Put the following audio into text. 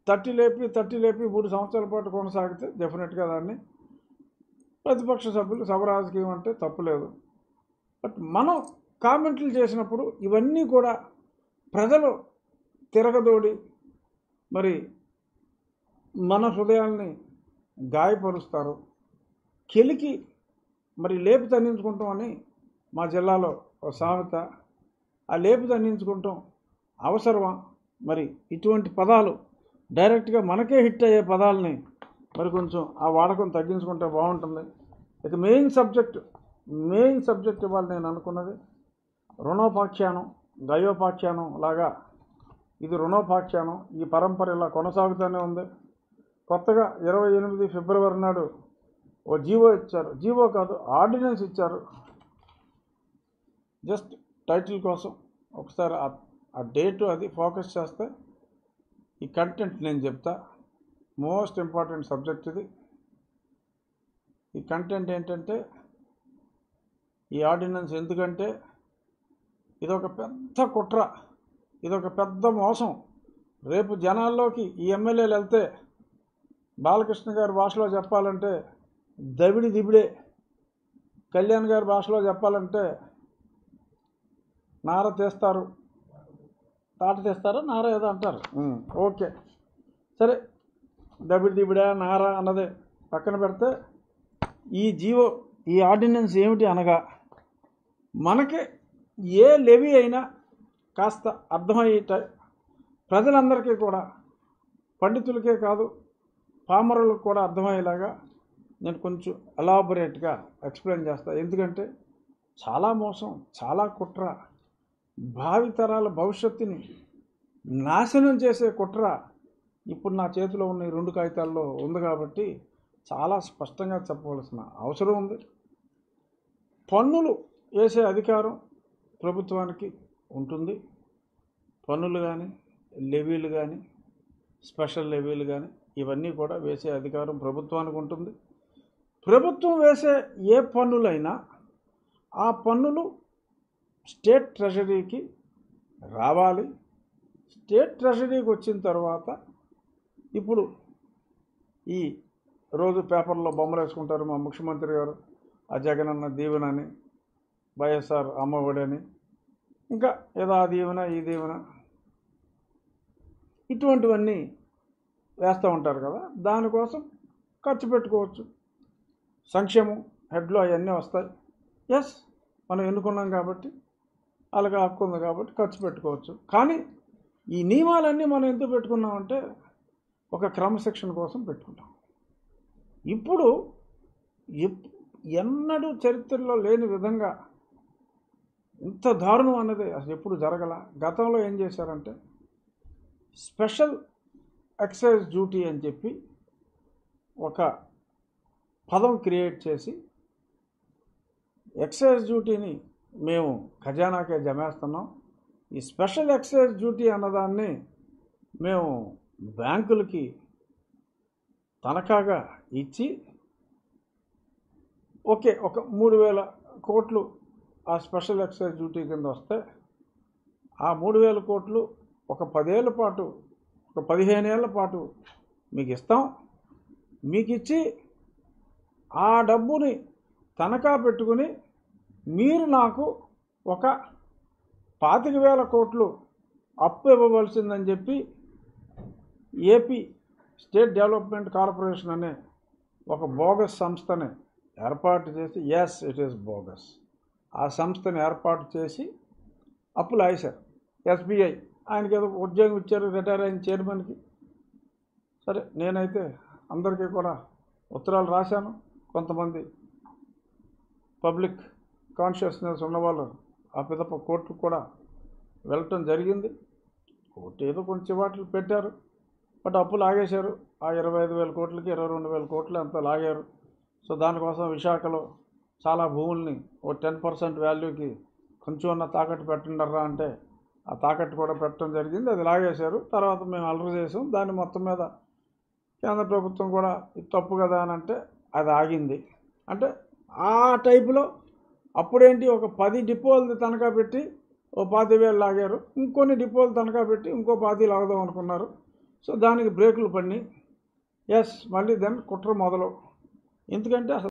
తట్టి లేపి తట్టి లేపి మూడు సంవత్సరాల పాటు కొనసాగితే డెఫినెట్గా దాన్ని ప్రతిపక్ష సభ్యులు సభ రాజకీయం అంటే తప్పులేదు బట్ మనం కామెంట్లు చేసినప్పుడు ఇవన్నీ కూడా ప్రజలు తిరగదోడి మరి మన హృదయాల్ని గాయపరుస్తారు కెలికి మరి లేపు తన్నించుకుంటాం అని మా జిల్లాలో ఒక సామెత ఆ లేపు తన్నించుకుంటాం అవసరమా మరి ఇటువంటి పదాలు డైరెక్ట్గా మనకే హిట్ అయ్యే పదాలని మరి కొంచెం ఆ వాడకం తగ్గించుకుంటే బాగుంటుంది ఇక మెయిన్ సబ్జెక్ట్ మెయిన్ సబ్జెక్ట్ ఇవాళ నేను అనుకున్నది రుణోపాఖ్యానం గయోపాఖ్యానం లాగా ఇది రుణోపాఖ్యానం ఈ పరంపర ఇలా కొనసాగుతూనే ఉంది కొత్తగా ఇరవై ఎనిమిది ఫిబ్రవరి నాడు ఓ జీవో ఇచ్చారు జీవో కాదు ఆర్డినెన్స్ ఇచ్చారు జస్ట్ టైటిల్ కోసం ఒకసారి ఆ- ఆ డేటు అది ఫోకస్ చేస్తే ఈ కంటెంట్ నేను చెప్తా మోస్ట్ ఇంపార్టెంట్ సబ్జెక్ట్ ఇది ఈ కంటెంట్ ఏంటంటే ఈ ఆర్డినెన్స్ ఎందుకంటే ఇదొక పెద్ద కుట్ర ఇదొక పెద్ద మోసం రేపు జనాల్లోకి ఈ ఎమ్మెల్యేలు వెళ్తే బాలకృష్ణ గారి భాషలో చెప్పాలంటే దవిడి దిబిడే కళ్యాణ్ గారి భాషలో చెప్పాలంటే నార తీస్తారు తాట తీస్తారా నార ఏదో అంటారు ఉమ్, ఓకే సరే దబిడి దిబిడా నార అన్నది పక్కన పెడితే ఈ జీవో ఈ ఆర్డినెన్స్ ఏమిటి అనగా మనకి ఏ లెవీ అయినా కాస్త అర్థమయ్యేట ప్రజలందరికీ కూడా పండితులకే కాదు పామరులకు కూడా అర్థమయ్యేలాగా నేను కొంచెం ఎలాబొరేట్గా ఎక్స్ప్లెయిన్ చేస్తాను ఎందుకంటే చాలా మోసం చాలా కుట్ర భావితరాల భవిష్యత్తుని నాశనం చేసే కుట్ర ఇప్పుడు నా చేతిలో ఉన్న ఈ రెండు కాగితాల్లో ఉంది కాబట్టి చాలా స్పష్టంగా చెప్పవలసిన అవసరం ఉంది పన్నులు వేసే అధికారం ప్రభుత్వానికి ఉంటుంది పన్నులు కానీ లెవీలు కానీ స్పెషల్ లెవీలు కానీ ఇవన్నీ కూడా వేసే అధికారం ప్రభుత్వానికి ఉంటుంది ప్రభుత్వం వేసే ఏ పన్నులైనా ఆ పన్నులు స్టేట్ ట్రెజరీకి రావాలి స్టేట్ ట్రెజరీకి వచ్చిన తర్వాత ఇప్పుడు ఈ రోజు పేపర్లో బొమ్మలు వేసుకుంటారు మా ముఖ్యమంత్రి గారు ఆ జగనన్న దీవెనని వైఎస్ఆర్ అమ్మఒడని ఇంకా ఏదో ఆ దీవెన ఈ దీవెన ఇటువంటివన్నీ వేస్తూ ఉంటారు కదా దానికోసం ఖర్చు పెట్టుకోవచ్చు సంక్షేమం హెడ్లో అవన్నీ వస్తాయి ఎస్ మనం ఎన్నుకున్నాం కాబట్టి అలాగే హక్కు ఉంది కాబట్టి ఖర్చు పెట్టుకోవచ్చు కానీ ఈ నియమాలన్నీ మనం ఎందుకు పెట్టుకున్నామంటే ఒక క్రమశిక్షణ కోసం పెట్టుకుంటాం ఇప్పుడు ఎప్- ఎన్నడూ చరిత్రలో లేని విధంగా ఇంత దారుణం అన్నది అసలు ఎప్పుడు జరగల గతంలో ఏం చేశారంటే స్పెషల్ ఎక్సైజ్ డ్యూటీ అని చెప్పి ఒక పదం క్రియేట్ చేసి ఎక్సైజ్ డ్యూటీని మేము ఖజానాకే జమేస్తున్నాం ఈ స్పెషల్ ఎక్సైజ్ డ్యూటీ అన్నదాన్ని మేము బ్యాంకులకి తనఖాగా ఇచ్చి ఓకే ఒక మూడు వేల కోట్లు ఆ స్పెషల్ ఎక్సైజ్ డ్యూటీ కింద వస్తే ఆ మూడు వేల కోట్లు ఒక పదేళ్ల పాటు ఒక పదిహేను ఏళ్ల పాటు మీకు ఇస్తాం మీకు ఇచ్చి ఆ డబ్బుని తనఖా పెట్టుకుని మీరు నాకు ఒక పాతిక వేల కోట్లు అప్పు ఇవ్వవలసిందని చెప్పి ఏపీ స్టేట్ డెవలప్మెంట్ కార్పొరేషన్ అనే ఒక బోగస్ సంస్థని ఏర్పాటు చేసి ఎస్ ఇట్ ఈస్ బోగస్ ఆ సంస్థని ఏర్పాటు చేసి అప్పులు ఆయేశారు ఎస్బీఐ ఆయనకి ఏదో ఉద్యోగం ఇచ్చారు రిటైర్ అయిన చైర్మన్కి సరే నేనైతే అందరికీ కూడా ఉత్తరాలు రాశాను కొంతమంది పబ్లిక్ కాన్షియస్నెస్ ఉన్నవాళ్ళు ఆ పిదప కోర్టుకు కూడా వెళ్ళటం జరిగింది కోర్టు ఏదో కొంచెం వాటిని పెట్టారు బట్ అప్పులు ఆగేశారు ఆ ఇరవై ఐదు వేల కోట్లకి ఇరవై రెండు వేల కోట్లు అంతా లాగారు సో దానికోసం విశాఖలో చాలా భూముల్ని ఓ టెన్ పర్సెంట్ వాల్యూకి కొంచెం అన్న తాకట్టు పెట్టండర్రా అంటే ఆ తాకట్టు కూడా పెట్టడం జరిగింది అది లాగేశారు తర్వాత మేము అలరు చేసాం దాన్ని మొత్తం మీద కేంద్ర ప్రభుత్వం కూడా ఇది తప్పు కదా అని అంటే అది ఆగింది అంటే ఆ టైపులో అప్పుడేంటి ఒక పది డిపోలు తనఖా పెట్టి ఓ పాతి వేలు లాగారు ఇంకొన్ని డిపోలు తనఖా పెట్టి ఇంకో పాతి లాగదాం అనుకున్నారు సో దానికి బ్రేకులు పడినాయి ఎస్ మళ్ళీ దెన్ కుట్ర మొదలు ఎందుకంటే అసలు